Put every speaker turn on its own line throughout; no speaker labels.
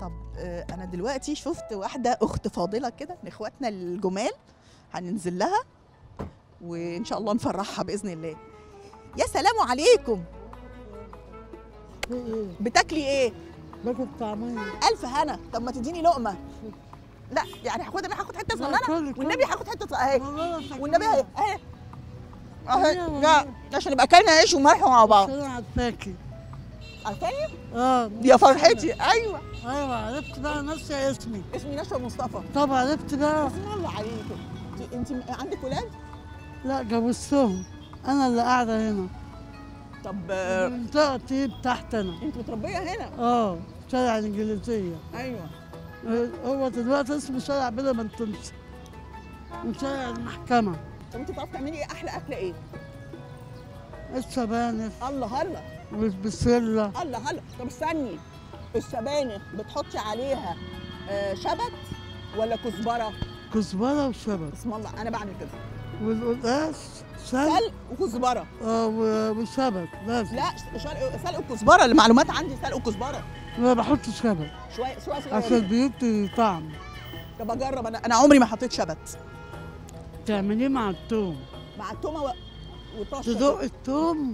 طب آه، انا دلوقتي شفت واحده اخت فاضله كده من اخواتنا الجمال هننزل لها وان شاء الله نفرحها باذن الله يا سلام عليكم بتاكلي ايه
باكل طعمية
الف هنا طب ما تديني لقمه لا يعني هاخد انا هاخد حته
لا،
صغننه
كل- كل.
والنبي هاخد حته اهي
والله فاكرة.
والنبي اهي اهي اهي
أيوة
لا
والله.
عشان نبقى اكلنا عيش وملح مع بعض
انا عارفاكي
عارفاني
اه
يا فرحتي ايوه
ايوه عرفت بقى نفسي اسمي
اسمي نشوى مصطفى
طب عرفت بقى
اسم الله عليكم انت انت عندك ولاد
لا جوزتهم انا اللي قاعده هنا
طب آه،
المنطقه دي تحت انا
انت متربيه هنا
اه شارع الانجليزيه
ايوه
هو دلوقتي اسمه شارع بلا منتنس وشارع المحكمه
طب انت بتعرفي تعملي ايه احلى اكله ايه
السبانخ
الله هلا
والبسله
الله هلا طب استني السبانخ بتحطي عليها آه، شبت ولا كزبره
كزبره وشبت
اسم الله انا بعمل كده
والقلقاس سلق
سلق وكزبره
اه و- وشبت لازم
لا سلق سلق وكزبره المعلومات عندي سلق وكزبره
ما بحط شبت
شويه شويه
عشان
صغيرين
بيدي طعم
طب اجرب انا انا عمري ما حطيت شبت
تعمليه مع التوم
مع التومه و... وطشه
تدق التوم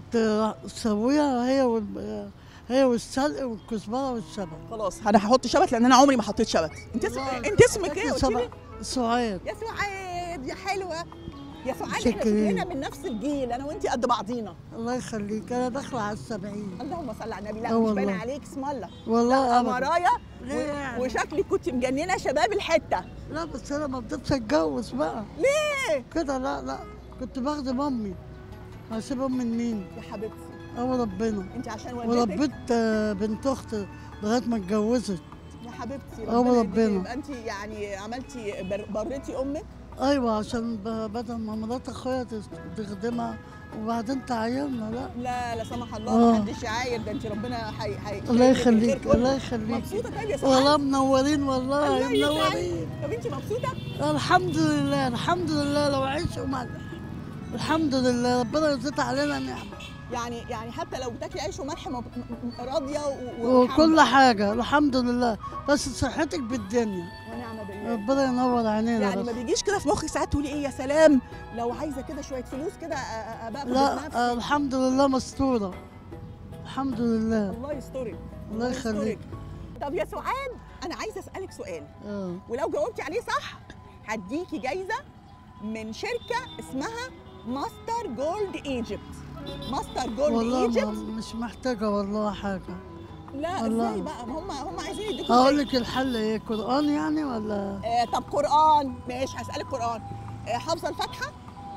وتسويها هي وال... هي والسلق والكزبره والشبت
خلاص انا هحط شبت لان انا عمري ما حطيت شبت انت اسم...
والله.
انت اسمك ايه قلت لي
سعاد
يا سعاد يا حلوه يا سعاد احنا
شكرا.
كلنا من نفس الجيل انا وانت قد بعضينا
الله يخليك انا داخله على السبعين
اللهم صل على النبي لا
آه
مش باين
والله.
عليك اسم الله
والله
لا
ابدا
مرايا
ليه يعني؟
وشكلك كنت مجننه شباب الحته
لا بس انا ما رضيتش اتجوز بقى
ليه
كده لا لا كنت بخدم امي هسيب امي لمين؟
يا حبيبتي
او ربنا
انت عشان والدتك
وربيت آه، بنت اختي لغايه ما اتجوزت
يا حبيبتي
آه
ربنا
ربنا.
يديك. يبقى انت يعني عملتي بر... بريتي امك
ايوه عشان ب- بدل ما مرات اخويا تس- تخدمها وبعدين تعيرنا لا
لا لا سمح الله
آه.
ما حدش يعاير ده انت ربنا حي... حي...
الله يخليك الله يخليك
مبسوطه طيب يا سعاد
والله منورين والله
الله يسعدك.
منورين
طب انت مبسوطه
الحمد لله الحمد لله لو عيش وملح الحمد لله ربنا يزيد علينا نعمه
يعني يعني حتى لو بتاكلي عيش وملح مب... م- راضيه و...
وكل حاجه الحمد لله بس صحتك بالدنيا
ونعم بالله
ربنا ينور عينينا
يعني ما
بس
بيجيش كده في مخك ساعات تقولي ايه يا سلام لو عايزه كده شويه فلوس كده أ- أ- ابقى باخد
لا
بنفسي.
آه، الحمد لله مستوره الحمد لله
الله يسترك
الله يخليك.
طب يا سعاد انا عايزه اسالك سؤال
اه
ولو جاوبتي عليه صح هديكي جايزه من شركه اسمها ماستر جولد ايجيبت ماستر جولد
والله ما
ايجيبت
مش محتاجه والله حاجه
لا
والله.
ازاي بقى ما هم هم عايزين يديكوا
اقول
زي-
لك الحل ايه قران يعني ولا
آه طب قران ماشي هسالك قران آه حافظه الفاتحه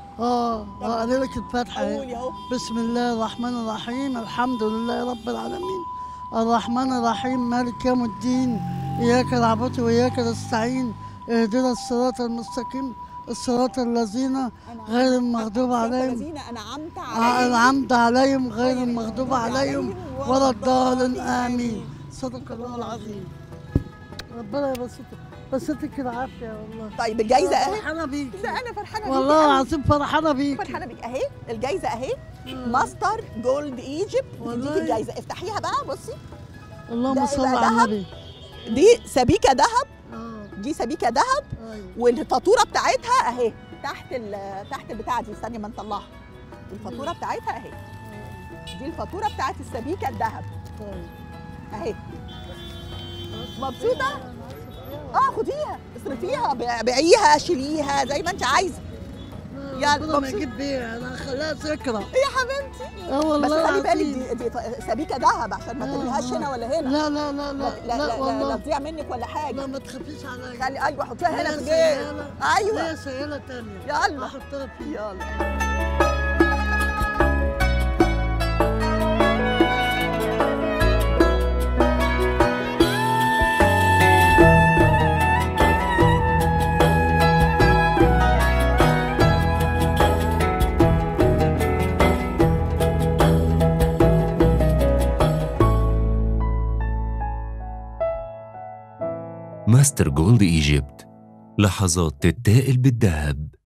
اه اه قال لك الفاتحه ايه
قولي اهو
بسم الله الرحمن الرحيم الحمد لله رب العالمين الرحمن الرحيم مالك يوم الدين إياك نعبد وإياك نستعين اهدنا الصراط المستقيم الصراط الذين
أنا
غير المغضوب عليهم
الذين انعمت
آه،
عليهم
العمد عليهم غير المغضوب عليهم ولا الضالين آمين صدق الله العظيم ربنا يبسطك بسطك العافية والله
طيب الجايزه اهي
فرحانة بيك
لا انا فرحانه
والله
بيكي
العظيم فرحانة
أوي.
بيك
فرحانه بيك اهي الجايزه اهي ماستر جولد ايجيبت
والله.
وديكي الجايزه افتحيها بقى بصي
اللهم
ده
صل
يبقى
على
دهب.
النبي
دي سبيكه ذهب
اه
دي سبيكه ذهب
ايوه
والفاتوره بتاعتها اهي تحت ال تحت البتاعه دي استني ما نطلعها الفاتوره بتاعتها اهي دي الفاتوره بتاعت السبيكه الذهب
طيب
اهي مبسوطه اه خديها اصرفيها بيع- بيعيها شيليها زي ما انت عايزه يلا،
ربنا ما
مبسوط.
يجيب بيها انا هخليها ذكرى
يا حبيبتي
اه والله
بس خلي بالك
العظيم.
دي, دي سبيكه ذهب عشان ما
آه،
ترميهاش
آه.
هنا ولا هنا
لا لا لا
لا
لا
لا, لا, لا, لا
والله
تضيع منك ولا حاجه
لا ما تخافيش عليا
خلي ايوه حطيها هنا في
ليا
الجيب
سيالة-
ايوه
ليا سيالة تانية
يلا
احطها فيها
يلا
ماستر جولد ايجيبت لحظات تتائل بالذهب